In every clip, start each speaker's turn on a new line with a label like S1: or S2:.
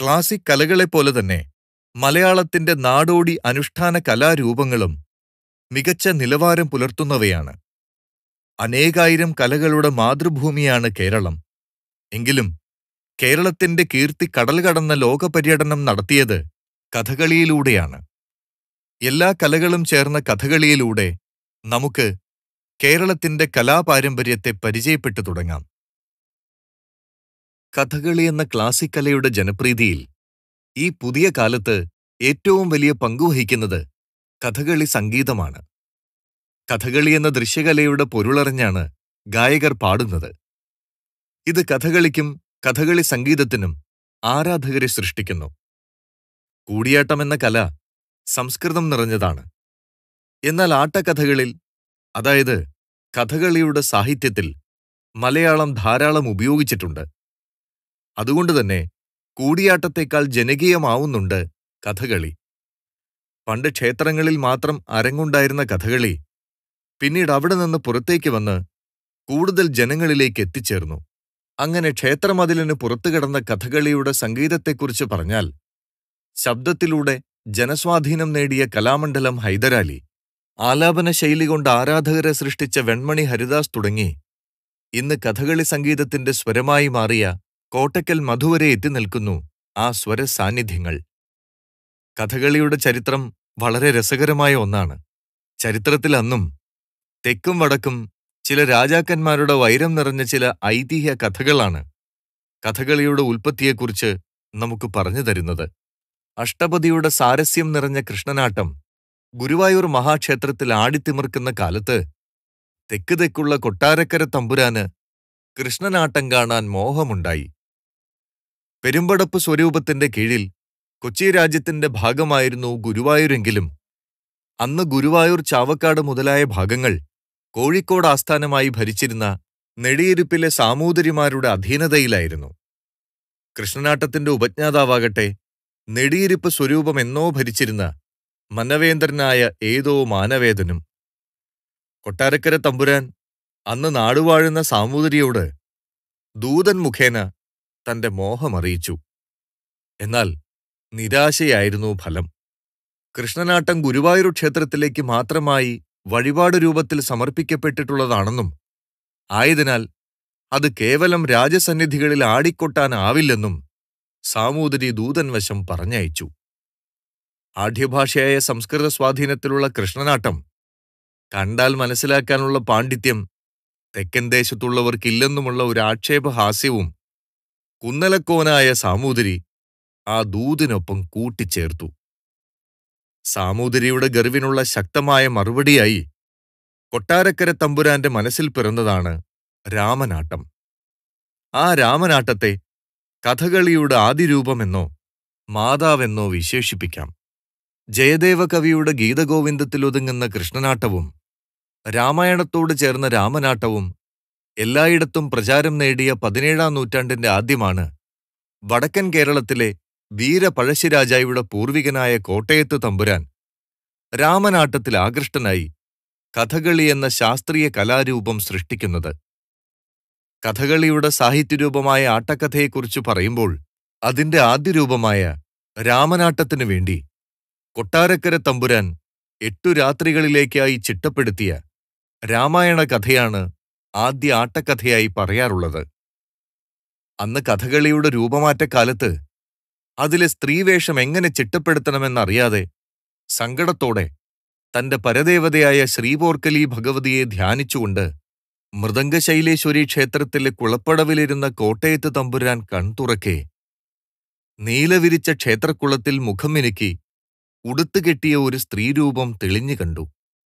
S1: classic കലകളെപ്പോലെ തന്നെ മലയാളത്തിന്റെ നാടോടി അനുഷ്ഠാന കലാരൂപങ്ങളും മികച്ച നിലവാരം പുലർത്തുന്നവയാണ് അനേകായിരം കലകളുടെ മാതൃഭൂമിയാണ് കേരളം എങ്കിലും കേരളത്തിന്റെ കീർത്തി കടൽ കടന്ന ലോകപര്യടനം നടത്തിയത് കഥകളിയിലൂടെയാണ് എല്ലാ കലകളും ചേർന്ന കഥകളിയിലൂടെ നമുക്ക് കേരളത്തിന്റെ കലാപാരമ്പര്യത്തെ പരിചയപ്പെട്ടു തുടങ്ങാം കഥകളി എന്ന ക്ലാസിക് കലയുടെ ജനപ്രീതിയിൽ ഈ പുതിയ കാലത്ത് ഏറ്റവും വലിയ പങ്കുവഹിക്കുന്നത് കഥകളി സംഗീതമാണ് കഥകളി എന്ന ദൃശ്യകലയുടെ പൊരുളറിഞ്ഞാണ് ഗായകർ പാടുന്നത് ഇത് കഥകളിക്കും കഥകളി സംഗീതത്തിനും ആരാധകരെ സൃഷ്ടിക്കുന്നു കൂടിയാട്ടം എന്ന കല സംസ്കൃതം നിറഞ്ഞതാണ് എന്നാൽ ആട്ടക്കഥകളിൽ അതായത് കഥകളിയുടെ സാഹിത്യത്തിൽ മലയാളം ധാരാളം ഉപയോഗിച്ചിട്ടുണ്ട് അതുകൊണ്ടുതന്നെ കൂടിയാട്ടത്തേക്കാൾ ജനകീയമാവുന്നുണ്ട് കഥകളി പണ്ട് ക്ഷേത്രങ്ങളിൽ മാത്രം അരങ്ങുണ്ടായിരുന്ന കഥകളി പിന്നീട് അവിടെ നിന്ന് പുറത്തേക്ക് വന്ന് കൂടുതൽ ജനങ്ങളിലേക്ക് എത്തിച്ചേർന്നു അങ്ങനെ ക്ഷേത്രമതിലിന് പുറത്തു കിടന്ന കഥകളിയുടെ സംഗീതത്തെക്കുറിച്ച് പറഞ്ഞാൽ ശബ്ദത്തിലൂടെ ജനസ്വാധീനം നേടിയ കലാമണ്ഡലം ഹൈദരാലി ആലാപന ശൈലി കൊണ്ട് ആരാധകരെ സൃഷ്ടിച്ച വെൺമണി ഹരിദാസ് തുടങ്ങി ഇന്ന് കഥകളി സംഗീതത്തിന്റെ സ്വരമായി മാറിയ കോട്ടക്കൽ മധുവരെ എത്തി നിൽക്കുന്നു ആ സ്വര സാന്നിധ്യങ്ങൾ കഥകളിയുടെ ചരിത്രം വളരെ രസകരമായ ഒന്നാണ് ചരിത്രത്തിൽ അന്നും തെക്കും വടക്കും ചില രാജാക്കന്മാരുടെ വൈരം നിറഞ്ഞ ചില ഐതിഹ്യ കഥകളാണ് കഥകളിയുടെ ഉൽപ്പത്തിയെക്കുറിച്ച് നമുക്ക് പറഞ്ഞു തരുന്നത് അഷ്ടപതിയുടെ സാരസ്യം നിറഞ്ഞ കൃഷ്ണനാട്ടം ഗുരുവായൂർ മഹാക്ഷേത്രത്തിൽ ആടിത്തിമിർക്കുന്ന കാലത്ത് തെക്ക് തെക്കുള്ള കൊട്ടാരക്കര തമ്പുരാന് കൃഷ്ണനാട്ടം കാണാൻ മോഹമുണ്ടായി പെരുമ്പടപ്പ് സ്വരൂപത്തിന്റെ കീഴിൽ കൊച്ചി രാജ്യത്തിന്റെ ഭാഗമായിരുന്നു ഗുരുവായൂരെങ്കിലും അന്ന് ഗുരുവായൂർ ചാവക്കാട് മുതലായ ഭാഗങ്ങൾ കോഴിക്കോട് ആസ്ഥാനമായി ഭരിച്ചിരുന്ന നെടിയിരുപ്പിലെ സാമൂതിരിമാരുടെ അധീനതയിലായിരുന്നു കൃഷ്ണനാട്ടത്തിന്റെ ഉപജ്ഞാതാവാകട്ടെ നെടിയിരിപ്പ് സ്വരൂപം എന്നോ ഭരിച്ചിരുന്ന മനവേന്ദ്രനായ ഏതോ മാനവേദനും കൊട്ടാരക്കര തമ്പുരാൻ അന്ന് നാടുവാഴുന്ന സാമൂതിരിയോട് ദൂതൻ മുഖേന തന്റെ മോഹമറിയിച്ചു എന്നാൽ നിരാശയായിരുന്നു ഫലം കൃഷ്ണനാട്ടം ഗുരുവായൂർ ക്ഷേത്രത്തിലേക്ക് മാത്രമായി വഴിപാട് രൂപത്തിൽ സമർപ്പിക്കപ്പെട്ടിട്ടുള്ളതാണെന്നും ആയതിനാൽ അത് കേവലം രാജസന്നിധികളിൽ ആടിക്കൊട്ടാനാവില്ലെന്നും സാമൂതിരി ദൂതൻ വശം പറഞ്ഞയച്ചു ആഢ്യഭാഷയായ സംസ്കൃത സ്വാധീനത്തിലുള്ള കൃഷ്ണനാട്ടം കണ്ടാൽ മനസ്സിലാക്കാനുള്ള പാണ്ഡിത്യം തെക്കൻ ദേശത്തുള്ളവർക്കില്ലെന്നുമുള്ള ഒരു ആക്ഷേപഹാസ്യവും കുന്നലക്കോനായ സാമൂതിരി ആ ദൂതിനൊപ്പം കൂട്ടിച്ചേർത്തു സാമൂതിരിയുടെ ഗർവിനുള്ള ശക്തമായ മറുപടിയായി കൊട്ടാരക്കര തമ്പുരാന്റെ മനസ്സിൽ പിറന്നതാണ് രാമനാട്ടം ആ രാമനാട്ടത്തെ കഥകളിയുടെ ആദിരൂപമെന്നോ മാതാവെന്നോ വിശേഷിപ്പിക്കാം ജയദേവ കവിയുടെ ഗീതഗോവിന്ദത്തിലൊതുങ്ങുന്ന കൃഷ്ണനാട്ടവും രാമായണത്തോട് ചേർന്ന രാമനാട്ടവും എല്ലായിടത്തും പ്രചാരം നേടിയ പതിനേഴാം നൂറ്റാണ്ടിന്റെ ആദ്യമാണ് വടക്കൻ കേരളത്തിലെ വീരപഴശ്ശിരാജായുടെ പൂർവികനായ കോട്ടയത്ത് തമ്പുരാൻ രാമനാട്ടത്തിൽ ആകൃഷ്ടനായി കഥകളി എന്ന ശാസ്ത്രീയ കലാരൂപം സൃഷ്ടിക്കുന്നത് കഥകളിയുടെ സാഹിത്യരൂപമായ ആട്ടക്കഥയെക്കുറിച്ച് പറയുമ്പോൾ അതിന്റെ ആദ്യരൂപമായ രാമനാട്ടത്തിനു വേണ്ടി കൊട്ടാരക്കര തമ്പുരാൻ എട്ടു രാത്രികളിലേക്കായി ചിട്ടപ്പെടുത്തിയ രാമായണ കഥയാണ് ആദ്യ ആട്ടക്കഥയായി പറയാറുള്ളത് അന്ന് കഥകളിയുടെ രൂപമാറ്റക്കാലത്ത് അതിലെ സ്ത്രീവേഷം എങ്ങനെ ചിട്ടപ്പെടുത്തണമെന്നറിയാതെ സങ്കടത്തോടെ തന്റെ പരദേവതയായ ശ്രീപോർക്കലി ഭഗവതിയെ ധ്യാനിച്ചുകൊണ്ട് മൃദംഗശൈലേശ്വരി ക്ഷേത്രത്തിലെ കുളപ്പടവിലിരുന്ന കോട്ടയത്ത് തമ്പുരാൻ കൺതുറക്കെ നീലവിരിച്ച ക്ഷേത്രക്കുളത്തിൽ മുഖം മിനുക്കി ഉടുത്തുകെട്ടിയ ഒരു സ്ത്രീരൂപം തെളിഞ്ഞു കണ്ടു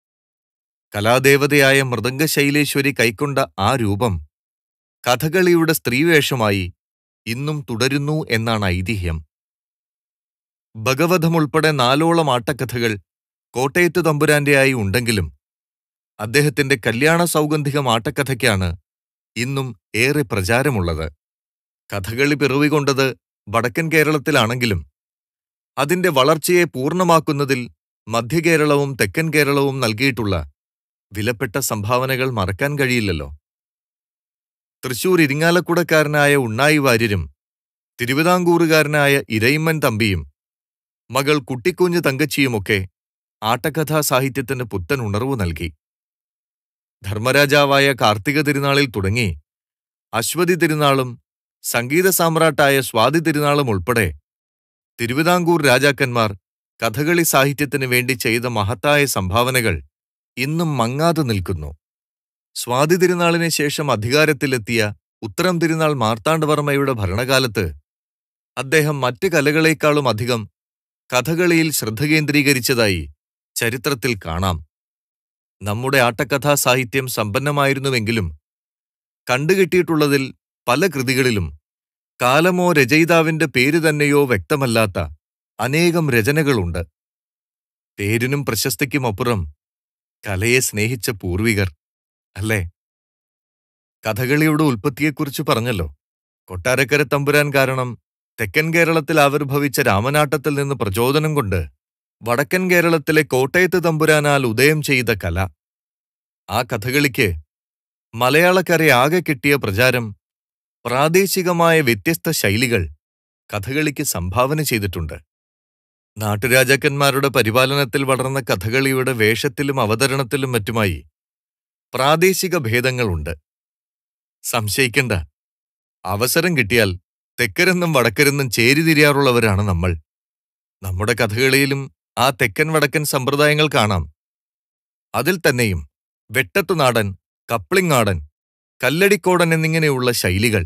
S1: കലാദേവതയായ മൃദംഗശൈലേശ്വരി കൈക്കൊണ്ട ആ രൂപം കഥകളിയുടെ സ്ത്രീവേഷമായി ഇന്നും തുടരുന്നു എന്നാണ് ഐതിഹ്യം ഭഗവധമുൾപ്പെടെ നാലോളം ആട്ടക്കഥകൾ കോട്ടയത്ത് തമ്പുരാന്റെയായി ഉണ്ടെങ്കിലും അദ്ദേഹത്തിന്റെ കല്യാണ സൗഗന്ധികം ആട്ടക്കഥയ്ക്കാണ് ഇന്നും ഏറെ പ്രചാരമുള്ളത് കഥകളി പിറവികൊണ്ടത് വടക്കൻ കേരളത്തിലാണെങ്കിലും അതിന്റെ വളർച്ചയെ പൂർണ്ണമാക്കുന്നതിൽ മധ്യകേരളവും തെക്കൻ കേരളവും നൽകിയിട്ടുള്ള വിലപ്പെട്ട സംഭാവനകൾ മറക്കാൻ കഴിയില്ലല്ലോ തൃശൂർ ഇരിങ്ങാലക്കുടക്കാരനായ ഉണ്ണായി വാര്യരും തിരുവിതാംകൂറുകാരനായ ഇരയിമ്മൻ തമ്പിയും മകൾ കുട്ടിക്കുഞ്ഞ് തങ്കച്ചിയുമൊക്കെ ആട്ടക്കഥാ സാഹിത്യത്തിന് പുത്തൻ ഉണർവ് നൽകി ധർമ്മരാജാവായ കാർത്തിക തിരുനാളിൽ തുടങ്ങി അശ്വതി തിരുനാളും സംഗീത സാമ്രാട്ടായ സ്വാതി തിരുനാളും ഉൾപ്പെടെ തിരുവിതാംകൂർ രാജാക്കന്മാർ കഥകളി സാഹിത്യത്തിന് വേണ്ടി ചെയ്ത മഹത്തായ സംഭാവനകൾ ഇന്നും മങ്ങാതെ നിൽക്കുന്നു സ്വാതി തിരുനാളിന് ശേഷം അധികാരത്തിലെത്തിയ ഉത്തരം തിരുനാൾ മാർത്താണ്ഡവർമ്മയുടെ ഭരണകാലത്ത് അദ്ദേഹം മറ്റ് കലകളേക്കാളും അധികം കഥകളിയിൽ ശ്രദ്ധ കേന്ദ്രീകരിച്ചതായി ചരിത്രത്തിൽ കാണാം നമ്മുടെ ആട്ടക്കഥാ സാഹിത്യം സമ്പന്നമായിരുന്നുവെങ്കിലും കണ്ടുകിട്ടിയിട്ടുള്ളതിൽ പല കൃതികളിലും കാലമോ രചയിതാവിന്റെ പേര് തന്നെയോ വ്യക്തമല്ലാത്ത അനേകം രചനകളുണ്ട് പേരിനും പ്രശസ്തിക്കുമപ്പുറം കലയെ സ്നേഹിച്ച പൂർവികർ അല്ലേ കഥകളിയുടെ ഉൽപ്പത്തിയെക്കുറിച്ച് പറഞ്ഞല്ലോ കൊട്ടാരക്കര തമ്പുരാൻ കാരണം തെക്കൻ കേരളത്തിൽ ആവിർഭവിച്ച രാമനാട്ടത്തിൽ നിന്ന് പ്രചോദനം കൊണ്ട് വടക്കൻ കേരളത്തിലെ കോട്ടയത്ത് തമ്പുരാനാൽ ഉദയം ചെയ്ത കല ആ കഥകളിക്ക് മലയാളക്കരയാകെ കിട്ടിയ പ്രചാരം പ്രാദേശികമായ വ്യത്യസ്ത ശൈലികൾ കഥകളിക്ക് സംഭാവന ചെയ്തിട്ടുണ്ട് നാട്ടുരാജാക്കന്മാരുടെ പരിപാലനത്തിൽ വളർന്ന കഥകളിയുടെ വേഷത്തിലും അവതരണത്തിലും മറ്റുമായി പ്രാദേശിക ഭേദങ്ങളുണ്ട് സംശയിക്കണ്ട അവസരം കിട്ടിയാൽ തെക്കരെന്നും വടക്കരെന്നും ചേരിതിരിയാറുള്ളവരാണ് നമ്മൾ നമ്മുടെ കഥകളിയിലും ആ തെക്കൻ വടക്കൻ സമ്പ്രദായങ്ങൾ കാണാം അതിൽ തന്നെയും വെട്ടത്തുനാടൻ കപ്ലിങ്ങാടൻ കല്ലടിക്കോടൻ എന്നിങ്ങനെയുള്ള ശൈലികൾ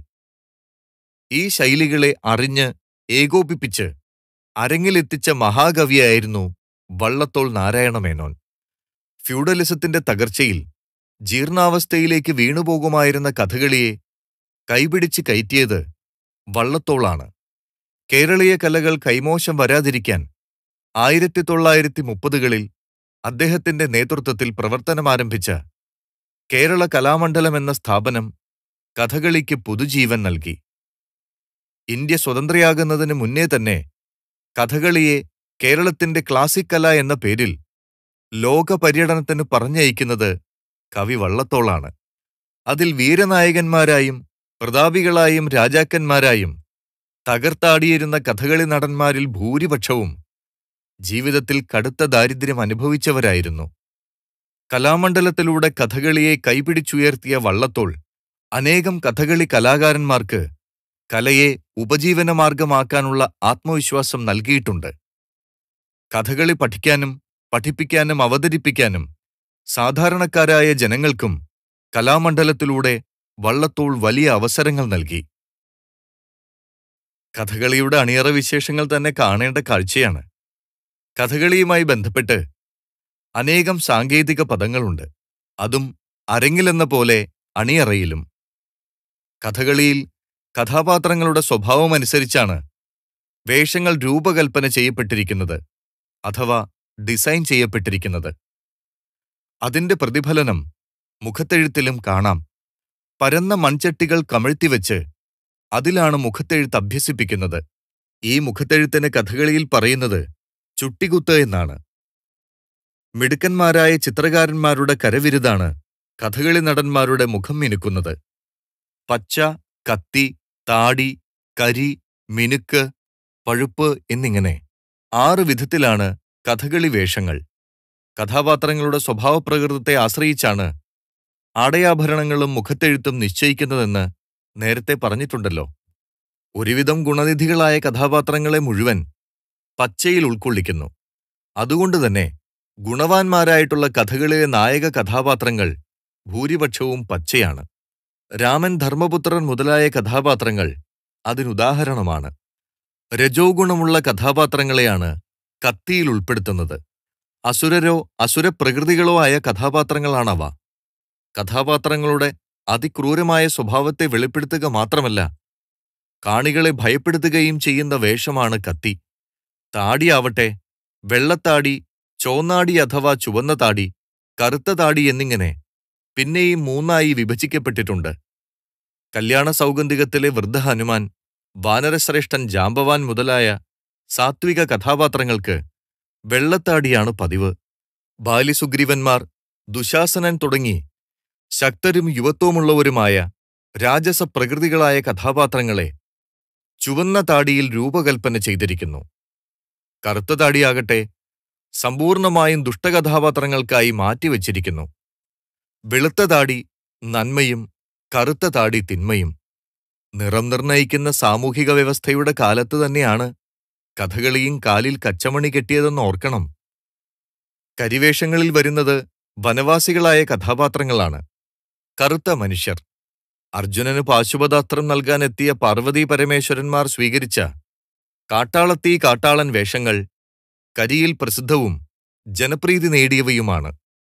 S1: ഈ ശൈലികളെ അറിഞ്ഞ് ഏകോപിപ്പിച്ച് അരങ്ങിലെത്തിച്ച മഹാകവിയായിരുന്നു വള്ളത്തോൾ നാരായണമേനോൻ ഫ്യൂഡലിസത്തിന്റെ തകർച്ചയിൽ ജീർണാവസ്ഥയിലേക്ക് വീണുപോകുമായിരുന്ന കഥകളിയെ കൈപിടിച്ച് കയറ്റിയത് വള്ളത്തോളാണ് കേരളീയ കലകൾ കൈമോശം വരാതിരിക്കാൻ ആയിരത്തി തൊള്ളായിരത്തി മുപ്പതുകളിൽ അദ്ദേഹത്തിന്റെ നേതൃത്വത്തിൽ പ്രവർത്തനമാരംഭിച്ച കേരള കലാമണ്ഡലം എന്ന സ്ഥാപനം കഥകളിക്ക് പുതുജീവൻ നൽകി ഇന്ത്യ സ്വതന്ത്രയാകുന്നതിന് മുന്നേ തന്നെ കഥകളിയെ കേരളത്തിന്റെ ക്ലാസിക് കല എന്ന പേരിൽ ലോക പര്യടനത്തിന് പറഞ്ഞയക്കുന്നത് കവി വള്ളത്തോളാണ് അതിൽ വീരനായകന്മാരായും പ്രതാപികളായും രാജാക്കന്മാരായും തകർത്താടിയിരുന്ന കഥകളി നടന്മാരിൽ ഭൂരിപക്ഷവും ജീവിതത്തിൽ കടുത്ത ദാരിദ്ര്യം അനുഭവിച്ചവരായിരുന്നു കലാമണ്ഡലത്തിലൂടെ കഥകളിയെ കൈപിടിച്ചുയർത്തിയ വള്ളത്തോൾ അനേകം കഥകളി കലാകാരന്മാർക്ക് കലയെ ഉപജീവനമാർഗമാക്കാനുള്ള ആത്മവിശ്വാസം നൽകിയിട്ടുണ്ട് കഥകളി പഠിക്കാനും പഠിപ്പിക്കാനും അവതരിപ്പിക്കാനും സാധാരണക്കാരായ ജനങ്ങൾക്കും കലാമണ്ഡലത്തിലൂടെ വള്ളത്തോൾ വലിയ അവസരങ്ങൾ നൽകി കഥകളിയുടെ അണിയറ വിശേഷങ്ങൾ തന്നെ കാണേണ്ട കാഴ്ചയാണ് കഥകളിയുമായി ബന്ധപ്പെട്ട് അനേകം സാങ്കേതിക പദങ്ങളുണ്ട് അതും അരങ്ങിലെന്ന പോലെ അണിയറയിലും കഥകളിയിൽ കഥാപാത്രങ്ങളുടെ സ്വഭാവമനുസരിച്ചാണ് വേഷങ്ങൾ രൂപകൽപ്പന ചെയ്യപ്പെട്ടിരിക്കുന്നത് അഥവാ ഡിസൈൻ ചെയ്യപ്പെട്ടിരിക്കുന്നത് അതിന്റെ പ്രതിഫലനം മുഖത്തെഴുത്തിലും കാണാം പരന്ന മൺചട്ടികൾ കമഴ്ത്തിവെച്ച് അതിലാണ് മുഖത്തെഴുത്ത് അഭ്യസിപ്പിക്കുന്നത് ഈ മുഖത്തെഴുത്തിന് കഥകളിയിൽ പറയുന്നത് ചുട്ടികുത്ത് എന്നാണ് മിടുക്കന്മാരായ ചിത്രകാരന്മാരുടെ കരവിരുതാണ് കഥകളി നടന്മാരുടെ മുഖം മിനുക്കുന്നത് പച്ച കത്തി താടി കരി മിനുക്ക് പഴുപ്പ് എന്നിങ്ങനെ ആറ് വിധത്തിലാണ് കഥകളി വേഷങ്ങൾ കഥാപാത്രങ്ങളുടെ സ്വഭാവപ്രകൃതത്തെ ആശ്രയിച്ചാണ് ആടയാഭരണങ്ങളും മുഖത്തെഴുത്തും നിശ്ചയിക്കുന്നതെന്ന് നേരത്തെ പറഞ്ഞിട്ടുണ്ടല്ലോ ഒരുവിധം ഗുണനിധികളായ കഥാപാത്രങ്ങളെ മുഴുവൻ പച്ചയിൽ ഉൾക്കൊള്ളിക്കുന്നു അതുകൊണ്ടുതന്നെ ഗുണവാന്മാരായിട്ടുള്ള കഥകളിലെ നായക കഥാപാത്രങ്ങൾ ഭൂരിപക്ഷവും പച്ചയാണ് രാമൻ ധർമ്മപുത്രൻ മുതലായ കഥാപാത്രങ്ങൾ അതിനുദാഹരണമാണ് രജോ ഗുണമുള്ള കഥാപാത്രങ്ങളെയാണ് കത്തിയിൽ ഉൾപ്പെടുത്തുന്നത് അസുരരോ അസുരപ്രകൃതികളോ ആയ കഥാപാത്രങ്ങളാണവ കഥാപാത്രങ്ങളുടെ അതിക്രൂരമായ സ്വഭാവത്തെ വെളിപ്പെടുത്തുക മാത്രമല്ല കാണികളെ ഭയപ്പെടുത്തുകയും ചെയ്യുന്ന വേഷമാണ് കത്തി താടിയാവട്ടെ വെള്ളത്താടി ചോന്നാടി അഥവാ ചുവന്ന താടി കറുത്ത താടി എന്നിങ്ങനെ പിന്നെയും മൂന്നായി വിഭജിക്കപ്പെട്ടിട്ടുണ്ട് കല്യാണ സൗഗന്ധികത്തിലെ വൃദ്ധ ഹനുമാൻ വാനരശ്രേഷ്ഠൻ ജാമ്പവാൻ മുതലായ സാത്വിക കഥാപാത്രങ്ങൾക്ക് വെള്ളത്താടിയാണ് പതിവ് ബാലിസുഗ്രീവന്മാർ ദുശാസനൻ തുടങ്ങി ശക്തരും യുവത്വമുള്ളവരുമായ രാജസ പ്രകൃതികളായ കഥാപാത്രങ്ങളെ ചുവന്ന താടിയിൽ രൂപകൽപ്പന ചെയ്തിരിക്കുന്നു കറുത്ത താടിയാകട്ടെ സമ്പൂർണമായും ദുഷ്ടകഥാപാത്രങ്ങൾക്കായി മാറ്റിവച്ചിരിക്കുന്നു വെളുത്ത താടി നന്മയും കറുത്ത താടി തിന്മയും നിറം നിർണയിക്കുന്ന സാമൂഹിക വ്യവസ്ഥയുടെ കാലത്ത് തന്നെയാണ് കഥകളിയും കാലിൽ കച്ചമണി കെട്ടിയതെന്ന് ഓർക്കണം കരിവേഷങ്ങളിൽ വരുന്നത് വനവാസികളായ കഥാപാത്രങ്ങളാണ് കറുത്ത മനുഷ്യർ അർജുനന് പാശുപതാസ്ത്രം നൽകാനെത്തിയ പാർവതീ പരമേശ്വരന്മാർ സ്വീകരിച്ച കാട്ടാളത്തീ കാട്ടാളൻ വേഷങ്ങൾ കരിയിൽ പ്രസിദ്ധവും ജനപ്രീതി നേടിയവയുമാണ്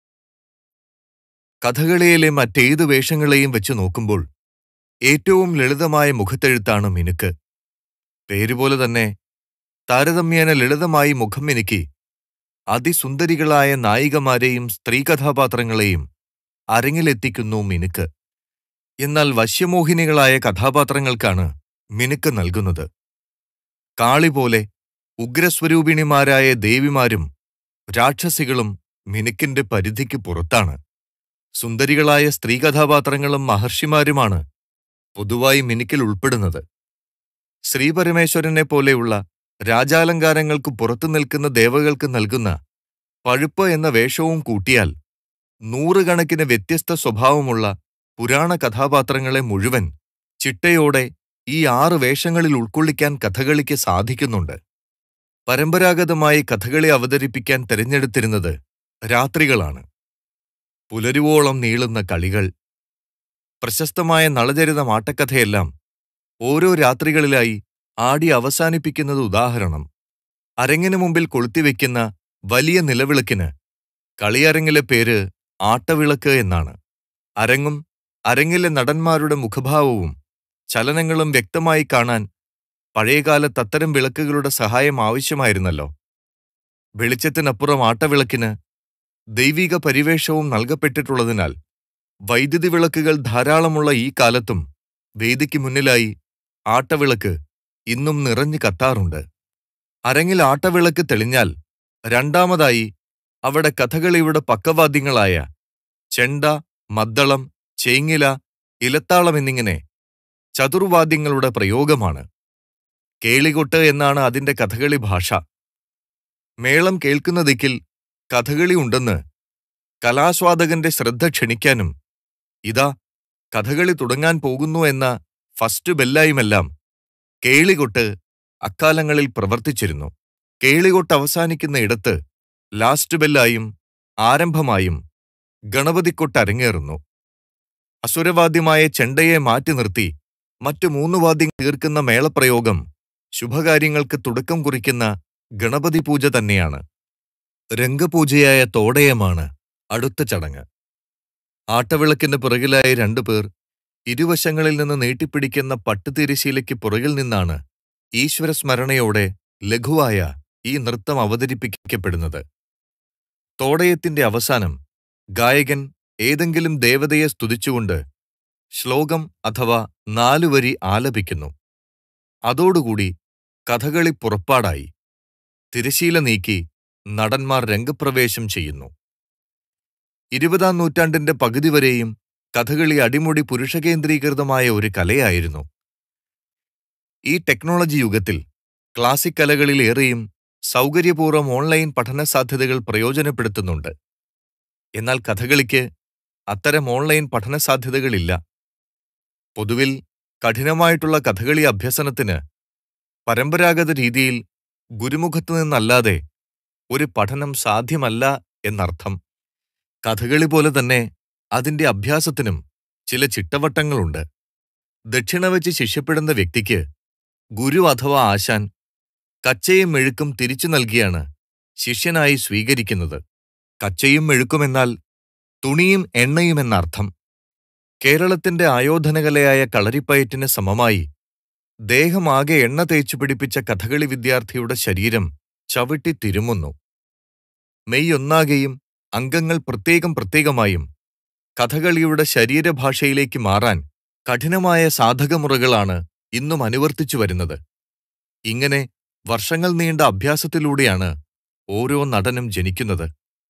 S1: കഥകളിയിലെ മറ്റേതു വേഷങ്ങളെയും വെച്ച് നോക്കുമ്പോൾ ഏറ്റവും ലളിതമായ മുഖത്തെഴുത്താണ് മിനുക്ക് പേരുപോലെ തന്നെ താരതമ്യേന ലളിതമായി മുഖം മിനുക്കി അതിസുന്ദരികളായ നായികമാരെയും സ്ത്രീ കഥാപാത്രങ്ങളെയും അരങ്ങിലെത്തിക്കുന്നു മിനുക്ക് എന്നാൽ വശ്യമോഹിനികളായ കഥാപാത്രങ്ങൾക്കാണ് മിനുക്ക് നൽകുന്നത് കാളി പോലെ ഉഗ്രസ്വരൂപിണിമാരായ ദേവിമാരും രാക്ഷസികളും മിനുക്കിന്റെ പരിധിക്ക് പുറത്താണ് സുന്ദരികളായ സ്ത്രീ കഥാപാത്രങ്ങളും മഹർഷിമാരുമാണ് പൊതുവായി മിനുക്കിൽ ഉൾപ്പെടുന്നത് ശ്രീപരമേശ്വരനെ പോലെയുള്ള രാജാലങ്കാരങ്ങൾക്ക് പുറത്തു നിൽക്കുന്ന ദേവകൾക്ക് നൽകുന്ന പഴുപ്പ് എന്ന വേഷവും കൂട്ടിയാൽ നൂറുകണക്കിന് വ്യത്യസ്ത സ്വഭാവമുള്ള പുരാണ കഥാപാത്രങ്ങളെ മുഴുവൻ ചിട്ടയോടെ ഈ ആറ് വേഷങ്ങളിൽ ഉൾക്കൊള്ളിക്കാൻ കഥകളിക്ക് സാധിക്കുന്നുണ്ട് പരമ്പരാഗതമായി കഥകളി അവതരിപ്പിക്കാൻ തിരഞ്ഞെടുത്തിരുന്നത് രാത്രികളാണ് പുലരുവോളം നീളുന്ന കളികൾ പ്രശസ്തമായ നളചരിതം ആട്ടക്കഥയെല്ലാം ഓരോ രാത്രികളിലായി ആടി അവസാനിപ്പിക്കുന്നത് ഉദാഹരണം അരങ്ങിനു മുമ്പിൽ കൊളുത്തിവെക്കുന്ന വലിയ നിലവിളക്കിന് കളിയരങ്ങിലെ പേര് ആട്ടവിളക്ക് എന്നാണ് അരങ്ങും അരങ്ങിലെ നടന്മാരുടെ മുഖഭാവവും ചലനങ്ങളും വ്യക്തമായി കാണാൻ പഴയകാലത്ത് അത്തരം വിളക്കുകളുടെ സഹായം ആവശ്യമായിരുന്നല്ലോ വെളിച്ചത്തിനപ്പുറം ആട്ടവിളക്കിന് ദൈവിക പരിവേഷവും നൽകപ്പെട്ടിട്ടുള്ളതിനാൽ വൈദ്യുതി വിളക്കുകൾ ധാരാളമുള്ള ഈ കാലത്തും വേദിക്ക് മുന്നിലായി ആട്ടവിളക്ക് ഇന്നും നിറഞ്ഞു കത്താറുണ്ട് അരങ്ങിൽ ആട്ടവിളക്ക് തെളിഞ്ഞാൽ രണ്ടാമതായി അവിടെ കഥകളിയുടെ പക്കവാദ്യങ്ങളായ ചെണ്ട മദ്ദളം ചേങ്ങില ഇലത്താളം എന്നിങ്ങനെ ചതുർവാദ്യങ്ങളുടെ പ്രയോഗമാണ് കേളികൊട്ട് എന്നാണ് അതിന്റെ കഥകളി ഭാഷ മേളം കേൾക്കുന്ന ദിക്കിൽ കഥകളി ഉണ്ടെന്ന് കലാസ്വാദകന്റെ ശ്രദ്ധ ക്ഷണിക്കാനും ഇതാ കഥകളി തുടങ്ങാൻ പോകുന്നു എന്ന ഫസ്റ്റ് ബെല്ലായുമെല്ലാം കേളികൊട്ട് അക്കാലങ്ങളിൽ പ്രവർത്തിച്ചിരുന്നു കേളികൊട്ട് അവസാനിക്കുന്ന ഇടത്ത് ലാസ്റ്റ് ബെല്ലായും ആരംഭമായും ഗണപതിക്കൊട്ട് അരങ്ങേറുന്നു അസുരവാദ്യമായ ചെണ്ടയെ മാറ്റി നിർത്തി മറ്റു മൂന്ന് വാദ്യങ്ങൾ തീർക്കുന്ന മേളപ്രയോഗം ശുഭകാര്യങ്ങൾക്ക് തുടക്കം കുറിക്കുന്ന ഗണപതി പൂജ തന്നെയാണ് രംഗപൂജയായ തോടയമാണ് അടുത്ത ചടങ്ങ് ആട്ടവിളക്കിന് പുറകിലായി രണ്ടുപേർ ഇരുവശങ്ങളിൽ നിന്ന് നീട്ടിപ്പിടിക്കുന്ന പട്ടുതിരിശീലയ്ക്ക് പുറകിൽ നിന്നാണ് ഈശ്വരസ്മരണയോടെ ലഘുവായ ഈ നൃത്തം അവതരിപ്പിക്കപ്പെടുന്നത് തോടയത്തിന്റെ അവസാനം ഗായകൻ ഏതെങ്കിലും ദേവതയെ സ്തുതിച്ചുകൊണ്ട് ശ്ലോകം അഥവാ നാലുവരി ആലപിക്കുന്നു അതോടുകൂടി കഥകളി പുറപ്പാടായി തിരശീല നീക്കി നടന്മാർ രംഗപ്രവേശം ചെയ്യുന്നു ഇരുപതാം നൂറ്റാണ്ടിന്റെ പകുതി വരെയും കഥകളി അടിമുടി പുരുഷകേന്ദ്രീകൃതമായ ഒരു കലയായിരുന്നു ഈ ടെക്നോളജി യുഗത്തിൽ ക്ലാസിക് കലകളിലേറെയും സൗകര്യപൂർവ്വം ഓൺലൈൻ പഠന സാധ്യതകൾ പ്രയോജനപ്പെടുത്തുന്നുണ്ട് എന്നാൽ കഥകളിക്ക് അത്തരം ഓൺലൈൻ പഠന സാധ്യതകളില്ല പൊതുവിൽ കഠിനമായിട്ടുള്ള കഥകളി അഭ്യസനത്തിന് പരമ്പരാഗത രീതിയിൽ ഗുരുമുഖത്തു നിന്നല്ലാതെ ഒരു പഠനം സാധ്യമല്ല എന്നർത്ഥം കഥകളി പോലെ തന്നെ അതിന്റെ അഭ്യാസത്തിനും ചില ചിട്ടവട്ടങ്ങളുണ്ട് ദക്ഷിണ വെച്ച് ശിഷ്യപ്പെടുന്ന വ്യക്തിക്ക് ഗുരു അഥവാ ആശാൻ കച്ചയും മെഴുക്കും തിരിച്ചു നൽകിയാണ് ശിഷ്യനായി സ്വീകരിക്കുന്നത് കച്ചയും മെഴുക്കുമെന്നാൽ തുണിയും എണ്ണയും എന്നർത്ഥം കേരളത്തിന്റെ ആയോധനകലയായ കളരിപ്പയറ്റിന് സമമായി ദേഹമാകെ എണ്ണ തേച്ചു പിടിപ്പിച്ച കഥകളി വിദ്യാർത്ഥിയുടെ ശരീരം ചവിട്ടി തിരുമുന്നു മെയ് ഒന്നാകെയും അംഗങ്ങൾ പ്രത്യേകം പ്രത്യേകമായും കഥകളിയുടെ ശരീരഭാഷയിലേക്ക് മാറാൻ കഠിനമായ സാധകമുറകളാണ് ഇന്നും അനുവർത്തിച്ചു വരുന്നത് ഇങ്ങനെ വർഷങ്ങൾ നീണ്ട അഭ്യാസത്തിലൂടെയാണ് ഓരോ നടനും ജനിക്കുന്നത്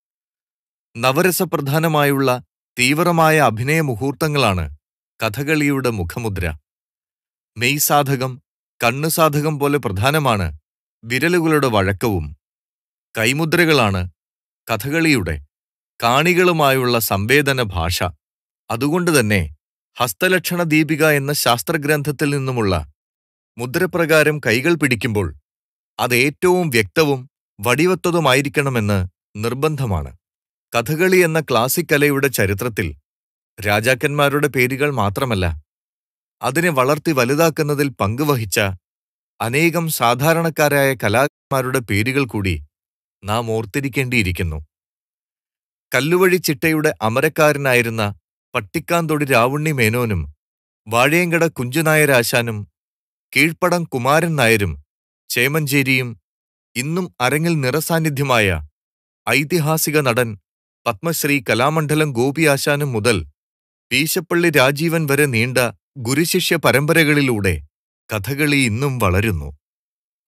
S1: നവരസപ്രധാനമായുള്ള തീവ്രമായ അഭിനയ മുഹൂർത്തങ്ങളാണ് കഥകളിയുടെ മുഖമുദ്ര മെയ് സാധകം കണ്ണ് സാധകം പോലെ പ്രധാനമാണ് വിരലുകളുടെ വഴക്കവും കൈമുദ്രകളാണ് കഥകളിയുടെ കാണികളുമായുള്ള സംവേദന ഭാഷ അതുകൊണ്ടുതന്നെ ഹസ്തലക്ഷണ ദീപിക എന്ന ശാസ്ത്രഗ്രന്ഥത്തിൽ നിന്നുമുള്ള മുദ്രപ്രകാരം കൈകൾ പിടിക്കുമ്പോൾ അത് ഏറ്റവും വ്യക്തവും വടിവത്തതുമായിരിക്കണമെന്ന് നിർബന്ധമാണ് കഥകളി എന്ന ക്ലാസിക് കലയുടെ ചരിത്രത്തിൽ രാജാക്കന്മാരുടെ പേരുകൾ മാത്രമല്ല അതിനെ വളർത്തി വലുതാക്കുന്നതിൽ പങ്കുവഹിച്ച അനേകം സാധാരണക്കാരായ കലാകാരന്മാരുടെ പേരുകൾ കൂടി നാം ഓർത്തിരിക്കേണ്ടിയിരിക്കുന്നു കല്ലുവഴി ചിട്ടയുടെ അമരക്കാരനായിരുന്ന പട്ടിക്കാന്തൊടി രാവുണ്ണി മേനോനും വാഴയങ്കട കുഞ്ചുനായരാശാനും കീഴ്പ്പടം കുമാരൻ നായരും ചേമഞ്ചേരിയും ഇന്നും അരങ്ങിൽ നിറസാന്നിധ്യമായ ഐതിഹാസിക നടൻ പത്മശ്രീ കലാമണ്ഡലം ഗോപിയാശാനും മുതൽ പീശപ്പള്ളി രാജീവൻ വരെ നീണ്ട ഗുരുശിഷ്യ പരമ്പരകളിലൂടെ കഥകളി ഇന്നും വളരുന്നു